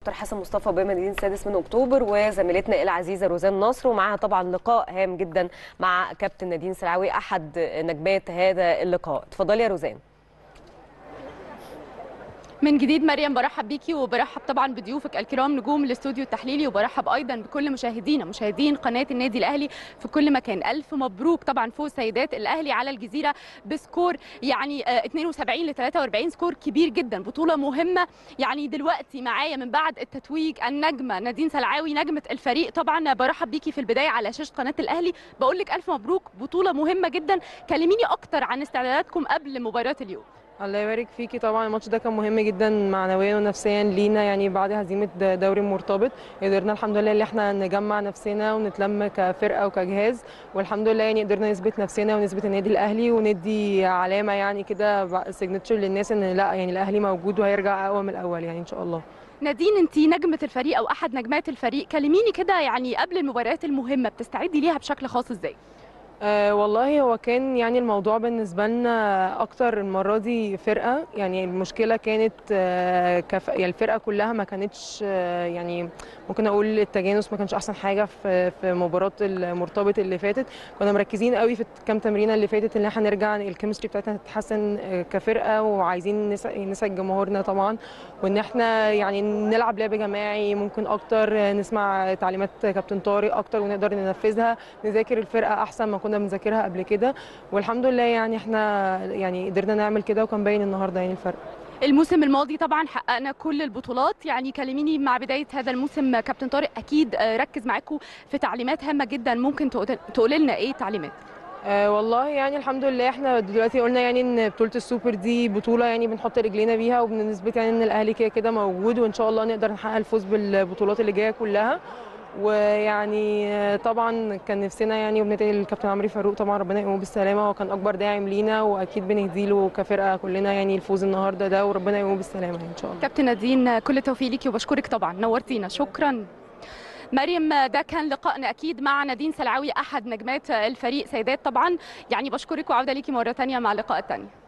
دكتور حسن مصطفى بمدينه السادس من اكتوبر وزميلتنا العزيزه روزان نصر ومعاها طبعا لقاء هام جدا مع كابتن نادين سلعوي احد نجمات هذا اللقاء اتفضلي يا روزان من جديد مريم برحب بيكي وبرحب طبعا بضيوفك الكرام نجوم الاستوديو التحليلي وبرحب ايضا بكل مشاهدينا مشاهدين قناه النادي الاهلي في كل مكان الف مبروك طبعا فوز سيدات الاهلي على الجزيره بسكور يعني 72 ل 43 سكور كبير جدا بطوله مهمه يعني دلوقتي معايا من بعد التتويج النجمه نادين سلعاوي نجمه الفريق طبعا برحب بيكي في البدايه على شاشه قناه الاهلي بقول لك الف مبروك بطوله مهمه جدا كلميني اكتر عن استعداداتكم قبل مباراه اليوم الله يبارك فيكي طبعا الماتش ده كان مهم جدا معنويا ونفسيا لينا يعني بعد هزيمه دوري مرتبط قدرنا الحمد لله ان احنا نجمع نفسنا ونتلم كفرقه وكجهاز والحمد لله يعني قدرنا نثبت نفسنا ونثبت النادي الاهلي وندي علامه يعني كده سيجنتشر للناس ان لا يعني الاهلي موجود وهيرجع اقوى من الاول يعني ان شاء الله نادين انت نجمه الفريق او احد نجمات الفريق كلميني كده يعني قبل المباريات المهمه بتستعدي ليها بشكل خاص ازاي أه والله هو كان يعني الموضوع بالنسبة لنا أكتر المرة دي فرقة يعني المشكلة كانت أه كف يعني الفرقة كلها ما كانتش أه يعني ممكن أقول التجانس ما كانش أحسن حاجة في في مباراة المرتبط اللي فاتت كنا مركزين قوي في الكام تمرينة اللي فاتت إن احنا نرجع الكيمستري بتاعتنا تتحسن كفرقة وعايزين نسعد جمهورنا طبعا وإن احنا يعني نلعب لعب جماعي ممكن أكتر نسمع تعليمات كابتن طارق أكتر ونقدر ننفذها نذاكر الفرقة أحسن ما كنا كنا بنذاكرها قبل كده والحمد لله يعني احنا يعني قدرنا نعمل كده وكان باين النهارده يعني الفرق الموسم الماضي طبعا حققنا كل البطولات يعني كلميني مع بدايه هذا الموسم كابتن طارق اكيد ركز معاكم في تعليمات هامه جدا ممكن تقول لنا ايه تعليمات أه والله يعني الحمد لله احنا دلوقتي قلنا يعني ان بطوله السوبر دي بطوله يعني بنحط رجلينا بيها وبنثبت يعني ان الاهلي كده كده موجود وان شاء الله نقدر نحقق الفوز بالبطولات اللي جايه كلها ويعني طبعا كان نفسنا يعني وبندعي الكابتن عمرو فاروق طبعا ربنا يقومه بالسلامه هو كان اكبر داعم لينا واكيد بنهدي له كفرقه كلنا يعني الفوز النهارده ده وربنا يقومه بالسلامه ان شاء الله كابتن نادين كل التوفيق ليكي وبشكرك طبعا نورتينا شكرا مريم ده كان لقائنا اكيد مع نادين سلعاوي احد نجمات الفريق سيدات طبعا يعني بشكرك وعوده ليكي مره ثانيه مع اللقاء الثاني